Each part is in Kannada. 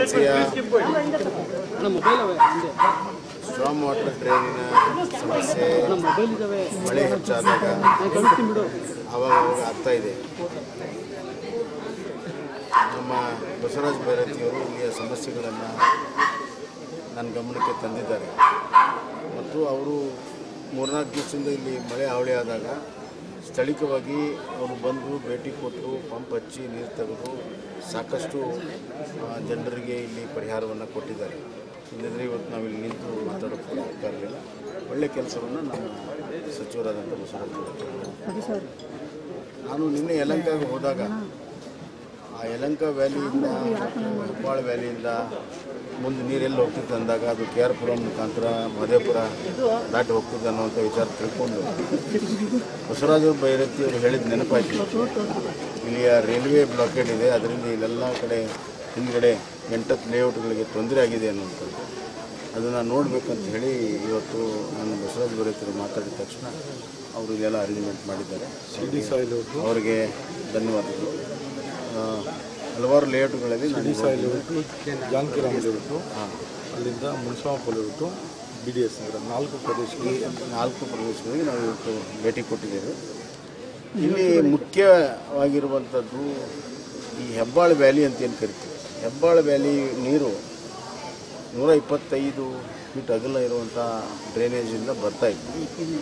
ಹೆಚ್ಎಸ್ಸಿಯ ಸ್ಟ್ರಾಂಗ್ ವಾಟರ್ ಡ್ರೈನಿನ ಸಮಸ್ಯೆ ಮಳೆ ಹೆಚ್ಚಾದಾಗ ಆವಾಗ ಆವಾಗ ಆಗ್ತಾ ಇದೆ ನಮ್ಮ ಬಸವರಾಜ ಭೈರತಿಯವರು ಇಲ್ಲಿಯ ಸಮಸ್ಯೆಗಳನ್ನು ನನ್ನ ಗಮನಕ್ಕೆ ತಂದಿದ್ದಾರೆ ಮತ್ತು ಅವರು ಮೂರ್ನಾಲ್ಕು ದಿವಸದಿಂದ ಇಲ್ಲಿ ಮಳೆ ಹಾವಳಿ ಆದಾಗ ಸ್ಥಳೀಯವಾಗಿ ಅವರು ಬಂದು ಭೇಟಿ ಕೊಟ್ಟು ಪಂಪ್ ಹಚ್ಚಿ ನೀರು ತೆಗೆದು ಸಾಕಷ್ಟು ಆ, ಜನರಿಗೆ ಇಲ್ಲಿ ಪರಿಹಾರವನ್ನು ಕೊಟ್ಟಿದ್ದಾರೆ ಇಲ್ಲದಿದ್ದರೆ ಇವತ್ತು ನಾವಿಲ್ಲಿ ನಿಂತು ಮಾತಾಡೋಕ್ಕೆ ಇರಲಿಲ್ಲ ಒಳ್ಳೆಯ ಕೆಲಸವನ್ನು ನಮ್ಮ ಸಚಿವರಾದಂಥ ಬಸವರಾಜ ಭೈರತಿ ಅವರು ನಾನು ನಿನ್ನೆ ಯಲಂಕಾಗೆ ಹೋದಾಗ ಆ ಯಲಂಕ ವ್ಯಾಲಿಯಿಂದ ಹೆಬ್ಬಾಳ ವ್ಯಾಲಿಯಿಂದ ಮುಂದೆ ನೀರೆಲ್ಲ ಹೋಗ್ತಿತ್ತು ಅಂದಾಗ ಅದು ಕೆ ಆರ್ ಪುರಂ ಮುಖಾಂತರ ಮಹದೇವಪುರ ದಾಟಿ ಹೋಗ್ತದೆ ಅನ್ನೋಂಥ ವಿಚಾರ ತಿಳ್ಕೊಂಡು ಬಸವರಾಜ ಭೈರತಿಯವರು ಹೇಳಿದ ನೆನಪಾಯ್ತು ಇಲ್ಲಿಯ ರೈಲ್ವೆ ಬ್ಲಾಕೇಡ್ ಇದೆ ಅದರಿಂದ ಇಲ್ಲೆಲ್ಲ ಕಡೆ ಹಿಂದ್ಗಡೆ ಎಂಟತ್ತು ಲೇಔಟ್ಗಳಿಗೆ ತೊಂದರೆ ಆಗಿದೆ ಅನ್ನುವಂಥದ್ದು ಅದನ್ನು ನೋಡಬೇಕಂತ ಹೇಳಿ ಇವತ್ತು ನಾನು ಬಸವರಾಜ ಭೈರತಿಯವರು ಮಾತಾಡಿದ ತಕ್ಷಣ ಅವರು ಇಲ್ಲೆಲ್ಲ ಅರೇಂಜ್ಮೆಂಟ್ ಮಾಡಿದ್ದಾರೆ ಅವರಿಗೆ ಧನ್ಯವಾದಗಳು ಆ, ಹಲವಾರು ಲೇಔಟ್ಗಳಲ್ಲಿ ನಾನು ಇವತ್ತು- ಜಾನಕಿರಾಮ್ ಲೇಔಟು ಅಲ್ಲಿಂದ Munsamappa layout B D S Nagar ನಾಲ್ಕು ಪ್ರದೇಶಕ್ಕೆ ಈ ನಾಲ್ಕು ಪ್ರದೇಶಗಳಿಗೆ ನಾವು ಇವತ್ತು ಭೇಟಿ ಕೊಟ್ಟಿದ್ದೇವೆ ಇಲ್ಲಿ ಮುಖ್ಯವಾಗಿರುವಂಥದ್ದು ಈ ಹೆಬ್ಬಾಳ ವ್ಯಾಲಿ ಅಂತ ಏನು ಕರಿತೀವಿ ಹೆಬ್ಬಾಳ ವ್ಯಾಲಿ ನೀರು ನೂರ ಇಪ್ಪತ್ತೈದು ಫೀಟ್ ಅಗಲ ಇರುವಂಥ ಡ್ರೈನೇಜಿಂದ ಬರ್ತಾ ಇತ್ತು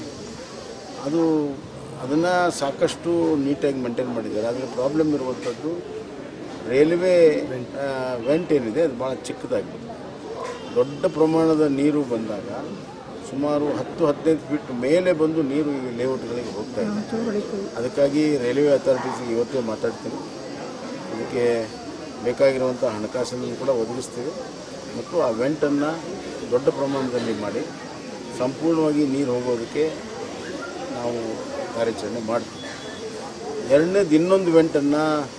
ಅದು ಅದನ್ನು ಸಾಕಷ್ಟು ನೀಟಾಗಿ ಮೇಂಟೈನ್ ಮಾಡಿದ್ದಾರೆ ಆದರೆ ಪ್ರಾಬ್ಲಮ್ ಇರುವಂಥದ್ದು ರೈಲ್ವೆ ವೆಂಟ್ ಏನಿದೆ ಅದು ಭಾಳ ಚಿಕ್ಕದಾಗಿದೆ ದೊಡ್ಡ ಪ್ರಮಾಣದ ನೀರು ಬಂದಾಗ ಸುಮಾರು ಹತ್ತು ಹದಿನೈದು ಫೀಟ್ ಮೇಲೆ ಬಂದು ನೀರು ಈ ಲೇಔಟ್ಗಳಿಗೆ ಹೋಗ್ತಾ ಇದೆ ಅದಕ್ಕಾಗಿ ರೈಲ್ವೆ ಅಥಾರಿಟೀಸ್ಗೆ ಇವತ್ತೇ ಮಾತಾಡ್ತೀನಿ ಅದಕ್ಕೆ ಬೇಕಾಗಿರುವಂಥ ಹಣಕಾಸನ್ನು ಕೂಡ ಒದಗಿಸ್ತೀವಿ ಮತ್ತು ಆ ವೆಂಟನ್ನು ದೊಡ್ಡ ಪ್ರಮಾಣದಲ್ಲಿ ಮಾಡಿ ಸಂಪೂರ್ಣವಾಗಿ ನೀರು ಹೋಗೋದಕ್ಕೆ ನಾವು ಕಾರ್ಯಾಚರಣೆ ಮಾಡ್ತೀವಿ ಎರಡನೇದು ಇನ್ನೊಂದು ವೆಂಟನ್ನು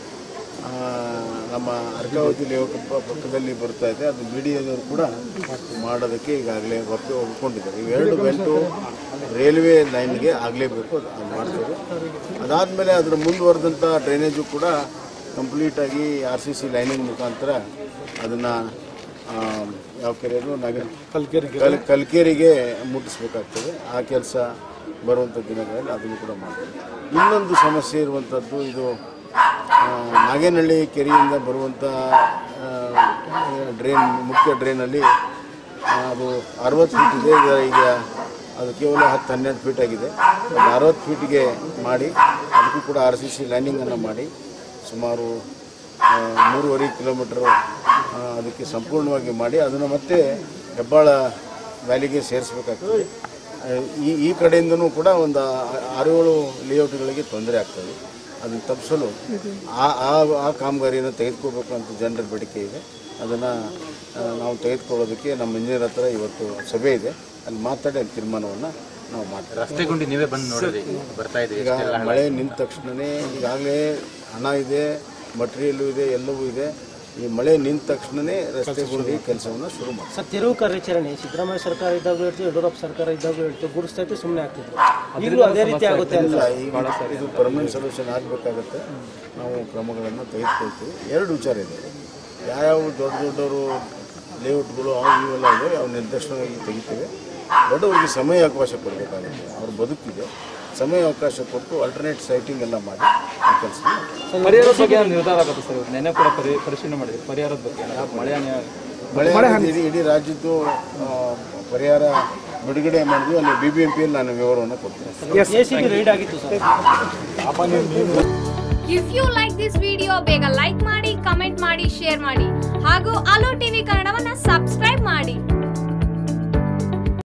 ನಮ್ಮ ಅರ್ಕಾವತಿ ಲೇಔಟ್ ಪ- ಪಕ್ಕದಲ್ಲಿ ಬರ್ತಾ ಇದೆ ಅದು ಬಿ ಡಿ ಎದವರು ಕೂಡ ಮಾಡೋದಕ್ಕೆ ಈಗಾಗಲೇ ಒಪ್ಪಿ ಒಪ್ಕೊಂಡಿದ್ದಾರೆ ಇವೆರಡು ವೆಂಟು ರೈಲ್ವೆ ಲೈನ್ಗೆ ಆಗಲೇಬೇಕು ಅದು ಅದು ಮಾಡ್ತೇವೆ ಅದಾದಮೇಲೆ ಅದರ ಮುಂದುವರೆದಂಥ ಡ್ರೈನೇಜು ಕೂಡ ಕಂಪ್ಲೀಟಾಗಿ ಆರ್ ಸಿ ಸಿ ಲೈನಿಂಗ್ ಮುಖಾಂತರ ಅದನ್ನು ಯಾವ ಕೆರೆ ಅದು ನಗರ ಕಲ್ಕೆರೆ ಕಲ್ ಕಲ್ಕೇರಿಗೆ ಮುಟ್ಟಿಸ್ಬೇಕಾಗ್ತದೆ ಆ ಕೆಲಸ ಬರುವಂಥ ದಿನಗಳಲ್ಲಿ ಅದನ್ನು ಕೂಡ ಮಾಡ್ತೀವಿ ಇನ್ನೊಂದು ಸಮಸ್ಯೆ ಇರುವಂಥದ್ದು ಇದು ಆ, ನಾಗೇನಹಳ್ಳಿ ಕೆರೆಯಿಂದ ಬರುವಂಥ ಆ, ಡ್ರೈನ್ ಮುಖ್ಯ ಡ್ರೈನಲ್ಲಿ ಆ, ಅದು ಅರವತ್ತು ಫೀಟ್ ಇದೆ ಈಗ ಈಗ ಅದು ಕೇವಲ ಹತ್ತು ಹನ್ನೆರಡು ಫೀಟ್ ಆಗಿದೆ ಅದು ಅರವತ್ತು ಫೀಟ್ಗೆ ಮಾಡಿ ಅದಕ್ಕೂ ಕೂಡ ಆರ್ ಸಿ ಸಿ ಲೈನಿಂಗನ್ನು ಮಾಡಿ ಸುಮಾರು ಆ, ಮೂರುವರೆ ಕಿಲೋಮೀಟ್ರ್ ಆ, ಅದಕ್ಕೆ ಸಂಪೂರ್ಣವಾಗಿ ಮಾಡಿ ಅದನ್ನು ಮತ್ತೆ ಹೆಬ್ಬಾಳ ವ್ಯಾಲಿಗೆ ಸೇರಿಸ್ಬೇಕಾಗ್ತದೆ ಆ, ಈ ಈ ಕಡೆಯಿಂದನೂ ಕೂಡ ಒಂದು ಆ- ಆರು ಏಳು ಲೇಔಟ್ಗಳಿಗೆ ತೊಂದರೆ ಆಗ್ತದೆ ಅದನ್ನು ತಪ್ಪಿಸಲು ಆ ಆ ಆ ಕಾಮಗಾರಿಯನ್ನು ತೆಗೆದುಕೋಬೇಕು ಅಂತ ಜನರ ಬೇಡಿಕೆ ಇದೆ ಅದನ್ನು ನಾವು ತೆಗೆದುಕೊಳ್ಳೋದಕ್ಕೆ ನಮ್ಮ ಇಂಜಿನಿಯರ್ ಹತ್ರ ಇವತ್ತು ಸಭೆ ಇದೆ ಅಲ್ಲಿ ಮಾತಾಡಿ ಅಲ್ಲಿ ತೀರ್ಮಾನವನ್ನು ನಾವು ಮಾಡ್ತೀವಿ ರಸ್ತೆ ಗುಂಡಿ ನೀವೇ ಬಂದು ನೋಡಿದ್ರಿ ಬರ್ತಾ ಇದೆ ಈಗ ಮಳೆ ನಿಂತ ತಕ್ಷಣವೇ ಈಗಾಗಲೇ ಹಣ ಇದೆ ಮಟೀರಿಯಲ್ಲು ಇದೆ ಎಲ್ಲವೂ ಇದೆ ಈ ಮಳೆ ನಿಂತ ತಕ್ಷಣವೇ ರಸ್ತೆ ಗುಂಡಿ ಕೆಲಸವನ್ನು ಶುರು ಮಾಡಿ ಸರ್ ತಿರುವು ಕಾರ್ಯಾಚರಣೆ ಸಿದ್ದರಾಮಯ್ಯ ಸರ್ಕಾರ ಇದ್ದಾಗೂ ಹೇಳ್ತು ಯಡಿಯೂರಪ್ಪ ಸರ್ಕಾರ ಇದ್ದಾಗೂ ಹೇಳ್ತು ಗುಡಿಸ್ತಾ ಇತ್ತು ಸುಮ್ಮನೆ ಆಗ್ತಿದ್ರು ಈಗಲೂ ಅದೇ ರೀತಿ ಆಗುತ್ತೆ ಅಂತ ಇಲ್ಲ ಈಗ ಇದು ಪರ್ಮನೆಂಟ್ ಸೊಲ್ಯೂಷನ್ ಆಗಬೇಕಾಗತ್ತೆ ನಾವು ಕ್ರಮಗಳನ್ನು ತೆಗೆದುಕೊಳ್ತೀವಿ ಎರಡು ವಿಚಾರ ಇದೆ ಯಾವ್ಯಾವ ದೊಡ್ಡ ದೊಡ್ಡವರು ಲೇಔಟ್ಗಳು ಅವು ಇವೆಲ್ಲ ಇದೆ ಅವು ನಿರ್ದೇಶನವಾಗಿ ತೆಗಿತೀವಿ ದೊಡ್ಡವರಿಗೆ ಸಮಯ ಅವಕಾಶ ಕೊಡಬೇಕಾಗುತ್ತೆ ಅವ್ರ ಬದುಕಿದೆ ಸಮಯ ಅವಕಾಶ ಕೊಟ್ಟು ಅಲ್ಟರ್ನೇಟ್ ಸೈಟಿಂಗ್ ಎಲ್ಲ ಮಾಡಿ ಆ ಕೆಲಸ ಪರಿಹಾರದ ಬಗ್ಗೆ ನಿರ್ಧಾರ ಆಗುತ್ತೆ ಸರ್ ಇವತ್ತು ನೆನ್ನೆ ಕೂಡ ಪರಿ ಪರಿಶೀಲನೆ ಮಾಡಿದ್ವಿ ಪರಿಹಾರದ ಬಗ್ಗೆ ಮಳೆ ಹಾನಿ ಮಳೆ ಇಡೀ ಇಡೀ ರಾಜ್ಯದ್ದು ಆ, ಪರಿಹಾರ ಬಿಡುಗಡೆ ಮಾಡಿದ್ವಿ ಅಲ್ಲಿ ಬಿ ಬಿ ಎಂ ಪಿಯಲ್ಲಿ ನಾನು ವಿವರವನ್ನು ಕೊಡ್ತೀನಿ ಎ ಸಿ ಬಿ ರೈಡ್ ಆಗಿತ್ತು sir if you like this video ಬೇಗ ಲೈಕ್ ಮಾಡಿ ಕಮೆಂಟ್ ಮಾಡಿ ಶೇರ್ ಮಾಡಿ ಹಾಗೂ ಅಲೋ ಟಿವಿ ಕನ್ನಡವನ್ನ ಸಬ್ಸ್ಕ್ರೈಬ್ ಮಾಡಿ